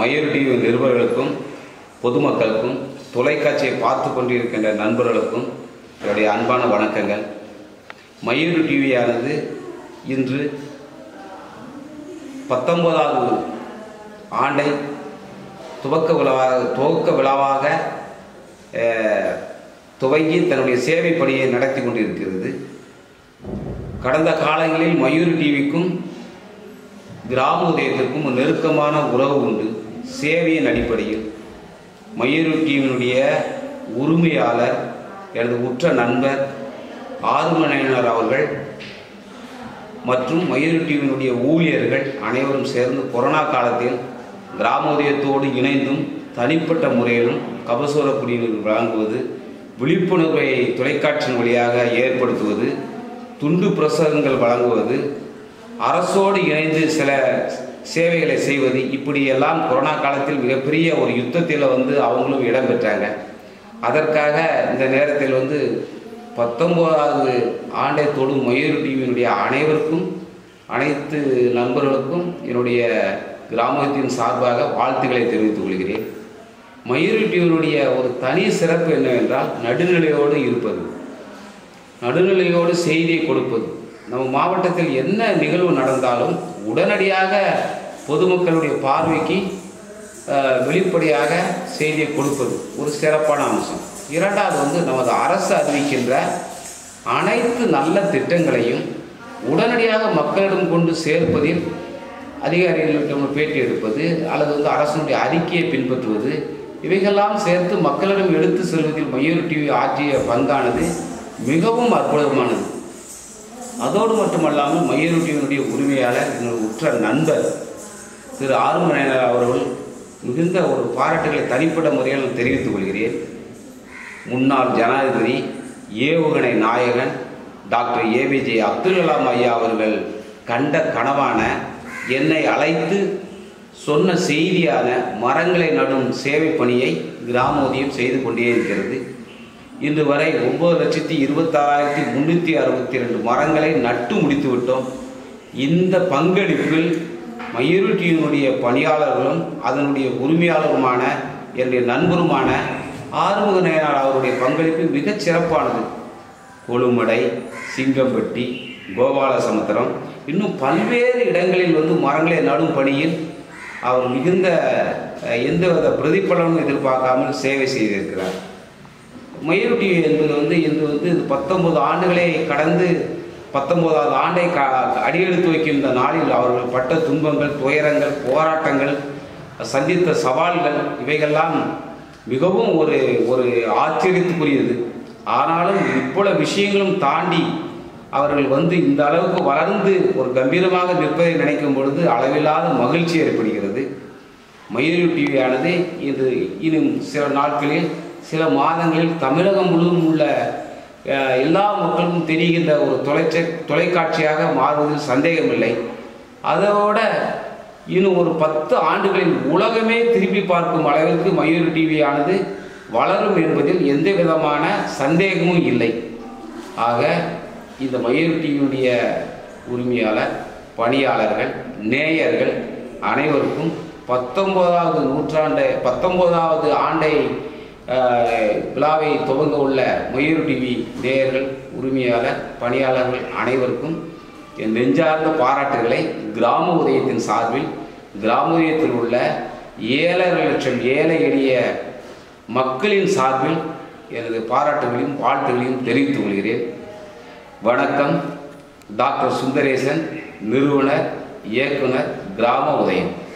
Mayur TV நிருபர்களுக்கும் பொதுமக்களுக்கும் தொலைக்காட்சியை பார்த்து கொண்டிருக்கின்ற நண்பர்களுக்கும் என்னுடைய அன்பான வணக்கங்கள் மயூர் டிவியானது இன்று பத்தொன்பதாவது ஆண்டை துவக்க விழாவாக துவக்க விழாவாக அஹ், துவங்கி தன்னுடைய சேவை பணியை நடத்தி கொண்டிருக்கிறது கடந்த காலங்களில் மயூர் டிவிக்கும் கிராம உதயத்திற்கும் ஒரு நெருக்கமான உறவு உண்டு சேவையின் அடிப்படையில் மயூர் டிவியினுடைய உரிமையாளர் எனது உற்ற நண்பர் ஆறுமணியினர் அவர்கள் மற்றும் மயூர் டிவியினுடைய ஊழியர்கள் அனைவரும் சேர்ந்து கொரோனா காலத்தில் கிராமோதயத்தோடு இணைந்தும் தனிப்பட்ட முறையிலும் கபசூர குடிநீர் வழங்குவது விழிப்புணர்வை தொலைக்காட்சியின் வழியாக ஏற்படுத்துவது துண்டு பிரசங்கங்கள் வழங்குவது அரசோடு இணைந்து சில சேவைகளை செய்வது இப்படியெல்லாம் கொரோனா காலத்தில் மிகப்பெரிய ஒரு யுத்தத்தில் வந்து அவங்களும் இடம்பெற்றாங்க அதற்காக இந்த நேரத்தில் வந்து பத்தொன்பதாவது ஆண்டை தொடும் மயூர் டிவியினுடைய அனைவருக்கும் அனைத்து நண்பர்களுக்கும் என்னுடைய கிராமத்தின் சார்பாக வாழ்த்துக்களை தெரிவித்துக் கொள்கிறேன் மயூர் டிவியினுடைய ஒரு தனி சிறப்பு என்னவென்றால் நடுநிலையோடு இருப்பது நடுநிலையோடு செய்தியை கொடுப்பது நம்ம மாவட்டத்தில் என்ன நிகழ்வு நடந்தாலும் உடனடியாக பொதுமக்களுடைய பார்வைக்கு அஹ், வெளிப்படையாக செய்தியை கொடுப்பது ஒரு சிறப்பான அம்சம் இரண்டாவது வந்து நமது அரசு அறிவிக்கின்ற அனைத்து நல்ல திட்டங்களையும் உடனடியாக மக்களிடம் கொண்டு சேர்ப்பதில் அதிகாரிகளிடம் பேட்டி எடுப்பது அல்லது வந்து அரசனுடைய அறிக்கையை பின்பற்றுவது இவைகெல்லாம் சேர்த்து மக்களிடம் எடுத்து செல்வதில் மயூர் டிவி ஆற்றிய பங்கானது மிகவும் அற்புதமானது அதோடு மட்டுமல்லாமல் மயூர் டிவியினுடைய உரிமையாளர் என்னுடைய உற்ற நண்பர் திரு ஆறுமணியனர் அவர்கள் மிகுந்த ஒரு பாராட்டுகளை தனிப்பட்ட முறையில் நான் தெரிவித்துக் கொள்கிறேன் முன்னாள் ஜனாதிபதி ஏவுகணை நாயகன் டாக்டர் ஏபிஜே அப்துல் கலாம் ஐயா அவர்கள் கண்ட கனவான என்னை அழைத்து சொன்ன செய்தியான மரங்களை நடும் சேவை பணியை கிராமோதயம் செய்து கொண்டே இருக்கிறது இன்று வரை ஒன்பது லட்சத்தி இருபத்தாறாயிரத்தி முன்னூற்றி அறுபத்தி ரெண்டு மரங்களை நட்டு முடித்து விட்டோம் இந்த பங்களிப்பில் மயூர் டிவியினுடைய பணியாளர்களும் அதனுடைய உரிமையாளருமான என்னுடைய நண்பருமான ஆறுமுக நேயனார் அவருடைய பங்களிப்பு மிகச் சிறப்பானது கொழுமடை சிங்கம்பட்டி கோபாலசமுத்திரம் இன்னும் பல்வேறு இடங்களில் வந்து மரங்களை நடும் பணியில் அவர் மிகுந்த அஹ், எந்தவித பிரதிபலனும் எதிர்பார்க்காமல் சேவை செய்திருக்கிறார் மயூர் டிவி என்பது வந்து இன்று வந்து பத்தொன்பது ஆண்டுகளை கடந்து பத்தொன்பதாவது ஆண்டை க அடியெடுத்து வைக்கும் இந்த நாளில் அவர்கள் பட்ட துன்பங்கள் துயரங்கள் போராட்டங்கள் சந்தித்த சவால்கள் இவைகள்லாம் மிகவும் ஒரு ஒரு ஆச்சரியத்துக்குரியது ஆனாலும் இவ்வளவு விஷயங்களும் தாண்டி அவர்கள் வந்து இந்த அளவுக்கு வளர்ந்து ஒரு கம்பீரமாக நிற்பதை நினைக்கும் பொழுது அளவில்லாத மகிழ்ச்சி ஏற்படுகிறது மயூர் டிவியானது இது இன்னும் சில நாட்களில் சில மாதங்களில் தமிழகம் முழுவதும் உள்ள அஹ், எல்லா மக்களுக்கும் தெரிகின்ற ஒரு தொலைச்ச தொலைக்காட்சியாக மாறுவதில் சந்தேகமில்லை அதோட இன்னும் ஒரு பத்து ஆண்டுகளில் உலகமே திரும்பி பார்க்கும் அளவிற்கு மயூர் டிவியானது வளரும் என்பதில் எந்த விதமான சந்தேகமும் இல்லை ஆக இந்த மயூர் டிவியுடைய உரிமையாளர் பணியாளர்கள் நேயர்கள் அனைவருக்கும் பத்தொன்பதாவது நூற்றாண்டை பத்தொன்பதாவது ஆண்டை அஹ், விழாவை துவங்க உள்ள மயூர் டிவி நேயர்கள் உரிமையாளர் பணியாளர்கள் அனைவருக்கும் என் நெஞ்சார்ந்த பாராட்டுகளை கிராம உதயத்தின் சார்பில் கிராம உதயத்தில் உள்ள ஏழரை லட்சம் ஏழை எளிய மக்களின் சார்பில் எனது பாராட்டுகளையும் வாழ்த்துகளையும் தெரிவித்துக் கொள்கிறேன் வணக்கம் டாக்டர் சுந்தரேசன் நிறுவனர் இயக்குனர் கிராம உதயம்